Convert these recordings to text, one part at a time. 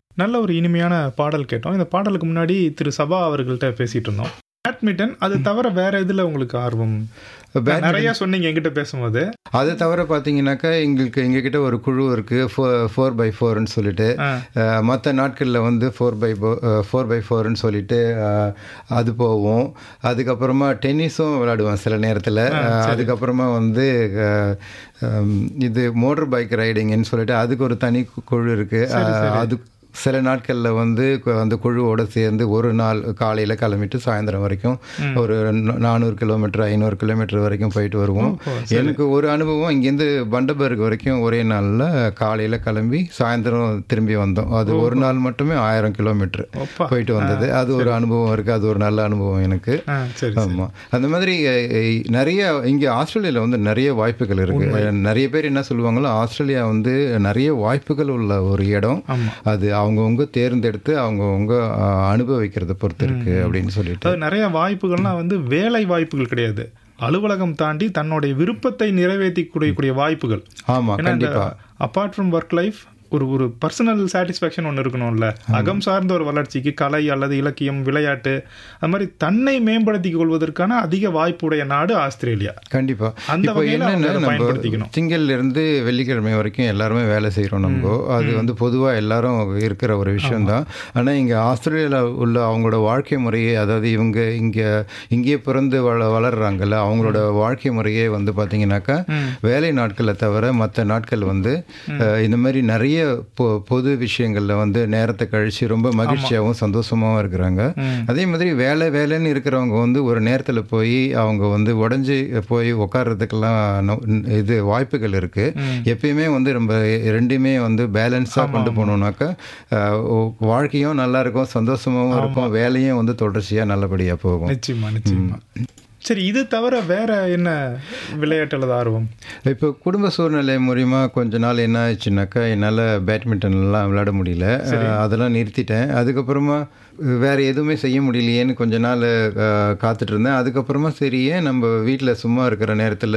நல்ல ஒரு இனிமையான பாடல் கேட்டோம் இந்த பாடலுக்கு முன்னாடி திரு சபா அவர்கள்ட்ட பேசிட்டு இருந்தோம் பேட்மிண்டன் அது தவிர வேற எதுல உங்களுக்கு ஆர்வம் பேட்மிண்டன் நிறைய சொன்னீங்க என்கிட்ட பேசும்போது அது தவிர பார்த்தீங்கன்னாக்கா எங்களுக்கு எங்ககிட்ட ஒரு குழு இருக்குது ஃபோர் ஃபோர் பை ஃபோர்னு சொல்லிட்டு ஆ, மற்ற நாட்களில் வந்து ஃபோர் பை ஃபோர் பை ஃபோர்னு சொல்லிட்டு அஹ், அது போவோம் அதுக்கப்புறமா டென்னிஸும் விளையாடுவேன் சில நேரத்தில் அதுக்கப்புறமா வந்து அஹ், ஹம், இது மோட்டர் பைக் ரைடிங்னு சொல்லிட்டு அதுக்கு ஒரு தனி கு- குழு இருக்குது அது சில நாட்களில் வந்து கு- அந்த குழுவோட சேர்ந்து ஒரு நாள் காலையில் கிளம்பிட்டு சாயந்தரம் வரைக்கும் ஒரு ந- நானூறு கிலோமீட்டர் ஐநூறு கிலோமீட்டர் வரைக்கும் போயிட்டு வருவோம் எனக்கு ஒரு அனுபவம் இங்கேருந்து பண்டபர்க் வரைக்கும் ஒரே நாளில் காலையில் கிளம்பி சாயந்தரம் திரும்பி வந்தோம் அது ஒரு நாள் மட்டுமே ஆயிரம் கிலோமீட்டர் ஒப்பா. போயிட்டு வந்தது அது ஒரு அனுபவம் இருக்குது அது ஒரு நல்ல அனுபவம் எனக்கு ஆ, சரி ஆமாம் அந்த மாதிரி அஹ், அஹ், நிறைய இங்கே ஆஸ்திரேலியாவில் வந்து நிறைய வாய்ப்புகள் இருக்குது நிறைய பேர் என்ன சொல்லுவாங்களோ ஆஸ்திரேலியா வந்து நிறைய வாய்ப்புகள் உள்ள ஒரு இடம் ஆமா. அது அவங்கவுங்க தேர்ந்தெடுத்து அவங்கவுங்க அஹ், அனுபவிக்கிறத பொறுத்து இருக்கு அப்படின்னு சொல்லிட்டு அது நிறைய வாய்ப்புகள்லாம் வந்து வேலை வாய்ப்புகள் கிடையாது அலுவலகம் தாண்டி தன்னுடைய விருப்பத்தை நிறைவேற்றி கூடிய வாய்ப்புகள் ஆமாம் கண்டிப்பாக அப்பார்ட் ஃப்ரம் ஒர்க் லைஃப் ஒரு ஒரு பர்சனல் சாட்டிஸ்ஃபேக்ஷன் ஒன்று இருக்கணும்ல அகம் சார்ந்த ஒரு வளர்ச்சிக்கு கலை அல்லது இலக்கியம் விளையாட்டு அது மாதிரி தன்னை மேம்படுத்திக் கொள்வதற்கான அதிக வாய்ப்புடைய நாடு ஆஸ்திரேலியா கண்டிப்பா அந்த இப்போ வகையில அவங்க என்னன்னா அதை நம்ம பயன்படுத்திக்கணும். திங்கள்ல இருந்து வெள்ளிக்கிழமை வரைக்கும் எல்லாருமே வேலை செய்கிறோம் நம்ம அது வந்து பொதுவா எல்லாரும் இருக்கிற ஒரு விஷயம்தான் ஆனா இங்க ஆஸ்திரேலியால உள்ள அவங்களோட வாழ்க்கை முறையே அதாவது இவங்க இங்க இங்கேயே பிறந்து வள வளர்றாங்கல்ல அவங்களோட வாழ்க்கை முறையே வந்து பாத்தீங்கன்னாக்கா வேலை நாட்களை தவிர மற்ற நாட்கள் வந்து அஹ், இந்த மாதிரி நிறைய பொ பொது விஷயங்கள்ல வந்து நேரத்தை கழிச்சு ரொம்ப மகிழ்ச்சியாகவும் சந்தோஷமாகவும் இருக்கிறாங்க அதே மாதிரி வேலை வேலைன்னு இருக்கிறவங்க வந்து ஒரு நேரத்தில் போய் அவங்க வந்து உடஞ்சி போய் உட்கார்றதுக்கெல்லாம் நோ- இது வாய்ப்புகள் இருக்கு எப்பயுமே வந்து நம்ம ரெண்டுமே வந்து பேலன்ஸாக கொண்டு போனோம்னாக்கா அஹ், ஓ- வாழ்க்கையும் நல்லா இருக்கும் சந்தோஷமாகவும் இருக்கும் வேலையும் வந்து தொடர்ச்சியாக நல்லபடியாக போகும் நிச்சயமா நிச்சயமா சரி இது தவிர வேற என்ன விளையாட்டு அல்லது ஆர்வம் இப்போ குடும்ப சூழ்நிலை மூலிமா கொஞ்ச நாள் என்ன ஆச்சுனாக்கா என்னால் பேட்மிண்டன்லாம் விளையாட முடியல அஹ், அதெல்லாம் நிறுத்திட்டேன் அதுக்கப்புறமா வேற எதுவுமே செய்ய முடியலையேன்னு கொஞ்ச நாள் அஹ், காத்துட்டு இருந்தேன் அதுக்கப்புறமா சரி ஏன் நம்ம வீட்டில் சும்மா இருக்கிற நேரத்தில்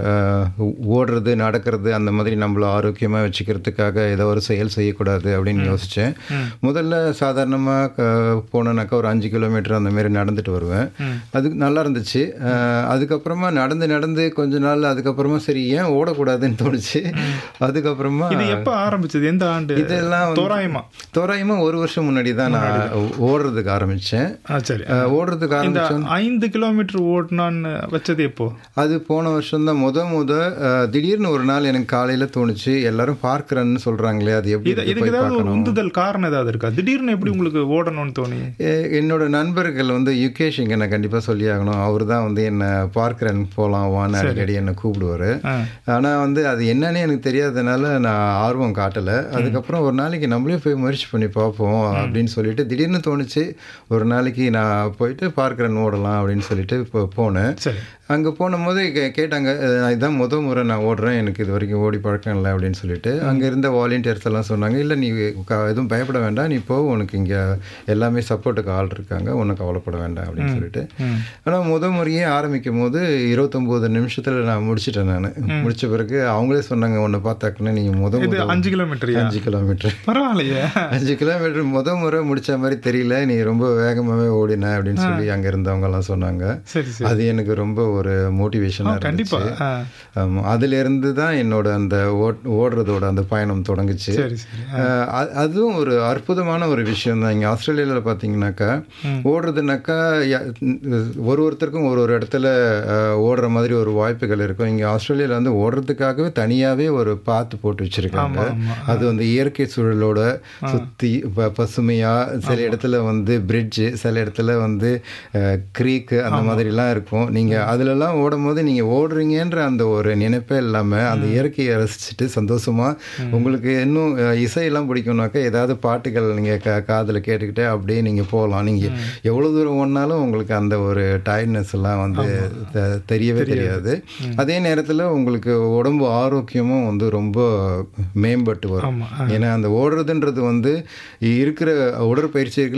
ஓடுறது நடக்கிறது அந்த மாதிரி நம்மள ஆரோக்கியமாக வச்சுக்கிறதுக்காக ஏதோ ஒரு செயல் செய்யக்கூடாது அப்படின்னு யோசித்தேன் முதல்ல சாதாரணமாக போனேனாக்கா ஒரு அஞ்சு கிலோமீட்டர் அந்த மாதிரி நடந்துட்டு வருவேன் அது நல்லா இருந்துச்சு அஹ், அதுக்கப்புறமா நடந்து நடந்து கொஞ்ச நாள் அதுக்கப்புறமா சரி ஏன் ஓடக்கூடாதுன்னு தோணுச்சு அதுக்கப்புறமா இது எப்ப ஆரம்பிச்சது எந்த ஆண்டு இதெல்லாம் வந்து- தோராயமா தோராயமா ஒரு வருஷம் முன்னாடி தான் நான் ஓடுறதுக்கு ஆரம்பிச்சேன் ஆ சரி அஹ், ஓடுறதுக்கு இந்த ஆரம்பிச்சோம் ஐந்து கிலோமீட்டர் ஓட்டுனான்னு வச்சது எப்போ அது போன வருஷம் தான் முத முத அஹ், திடீர்னு ஒரு நாள் எனக்கு காலையில தோணுச்சு எல்லாரும் பார்க்கறேன்னு சொல்றாங்களே அது எப்படி இது இருக்கு இதுக்கு போய் ஏதாவது ஒரு பார்க்கணும் உந்துதல் காரணம் ஏதாவது இருக்கா திடீர்னு எப்படி உங்களுக்கு ஓடணும்னு தோணி எ- என்னோட நண்பர்கள் வந்து யுகேஷ் இங்க நான் கண்டிப்பா சொல்லி ஆகணும் அவர் தான் வந்து என்ன பார்க்கறேன் போலாம் வான்னு அடிக்கடி என்னை கூப்பிடுவாரு ஆ. ஆனா வந்து அது என்னன்னு எனக்கு தெரியாதனால நான் ஆர்வம் காட்டல அதுக்கப்புறம் ஒரு நாளைக்கு நம்மளே போய் முயற்சி பண்ணி பார்ப்போம் அப்படின்னு சொல்லிட்டு திடீர்னு தோணுச்சு ஒரு நாளைக்கு நான் போயிட்டு பார்க்கறேன் ஓடலாம் அப்படின்னு சொல்லிட்டு இப்போ போனேன் சரி அங்கே போனும்போது கே- கேட்டாங்க அஹ் இதான் முத முறை நான் ஓடுறேன் எனக்கு இது வரைக்கும் ஓடி பழக்கம் இல்லை அப்படின்னு சொல்லிட்டு அங்கே இருந்த வாலண்டியர்ஸ் எல்லாம் சொன்னாங்க இல்லை நீ க- எதுவும் பயப்பட வேண்டாம் நீ போ உனக்கு இங்கே எல்லாமே சப்போர்ட்டுக்கு ஆள் இருக்காங்க ஒன்றும் கவலைப்பட வேண்டாம் அப்படின்னு சொல்லிட்டு ஆனால் முத முறையே ஆரம்பிக்கும் போது இருபத்தொம்போது நிமிஷத்தில் நான் முடிச்சிட்டேன் நான் முடிச்ச பிறகு அவங்களே சொன்னாங்க உன்னை பார்த்தாக்குன்னா நீ முத இது முத அஞ்சு கிலோமீட்டர் அஞ்சு கிலோமீட்டர் பரவாயில்லையே அஞ்சு கிலோமீட்டர் முத முறை முடிச்ச மாதிரி தெரியல நீ ரொம்ப வேகமாகவே ஓடின அப்படின்னு சொல்லி அங்கே இருந்தவங்க எல்லாம் சொன்னாங்க சரி சரி அது எனக்கு ரொம்ப ஒரு மோட்டிவேஷனாக கண்டிப்பா இருந்துச்சு ஆ, ஆமா. அதிலிருந்து தான் என்னோட அந்த ஓட்- ஓடுறதோட அந்த பயணம் தொடங்குச்சு சரி சரி அஹ் அ- அதுவும் ஒரு அற்புதமான ஒரு விஷயம் தான் இங்கே ஆஸ்திரேலியாவில் பார்த்தீங்கன்னாக்கா ஓடுறதுனாக்கா ய- ஒரு ஒருத்தருக்கும் ஒரு ஒரு இடத்துல அஹ், ஓடுற மாதிரி ஒரு வாய்ப்புகள் இருக்கும் இங்கே ஆஸ்திரேலியாவில் வந்து ஓடுறதுக்காகவே தனியாகவே ஒரு பாத்து போட்டு வச்சிருக்காங்க அது வந்து இயற்கை சூழலோட சுற்றி பசுமையாக சில இடத்துல வந்து பிரிட்ஜு சில இடத்துல வந்து க்ரீக்கு அந்த மாதிரிலாம் இருக்கும் நீங்கள் அதிலெல்லாம் ஓடும்போது நீங்கள் ஓடுறீங்கன்ற அந்த ஒரு நினைப்பே இல்லாமல் அந்த இயற்கையை ரசிச்சுட்டு சந்தோஷமாக உங்களுக்கு இன்னும் அஹ், இசையெல்லாம் பிடிக்கும்னாக்கா ஏதாவது பாட்டுகள் நீங்கள் கா காதில் கேட்டுக்கிட்டே அப்படியே நீங்கள் போகலாம் நீங்கள் எவ்வளோ தூரம் ஓடினாலும் உங்களுக்கு அந்த ஒரு டயர்ட்னஸ் எல்லாம் வந்து தெ- தெரியவே தெரியாது அதே நேரத்தில் உங்களுக்கு உடம்பு ஆரோக்கியமும் வந்து ரொம்ப மேம்பட்டு வரும் ஆமா ஏன்னா அந்த ஓடுறதுன்றது வந்து இருக்கிற உடற்பயிற்சிகளில்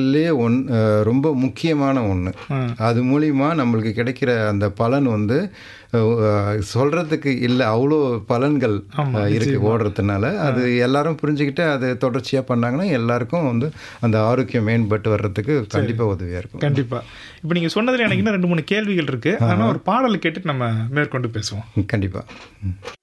விஷயங்கள்லேயே ஒன் அஹ், ரொம்ப முக்கியமான ஒன்று ம். அது மூலிமா நம்மளுக்கு கிடைக்கிற அந்த பலன் வந்து அஹ், சொல்றதுக்கு இல்லை அவ்வளோ பலன்கள் ஆமா, அஹ், இருக்கு ஓடுறதுனால அது எல்லாரும் புரிஞ்சுக்கிட்டு அது தொடர்ச்சியாக பண்ணாங்கன்னா எல்லாருக்கும் வந்து அந்த ஆரோக்கியம் மேம்பட்டு வர்றதுக்கு கண்டிப்பாக உதவியாக இருக்கும் கண்டிப்பா இப்போ நீங்க சொன்னதுல எனக்கு இன்னும் ரெண்டு மூணு கேள்விகள் இருக்கு ஆனா ஒரு பாடலை கேட்டுட்டு நம்ம மேற்கொண்டு பேசுவோம் கண்டிப்பாக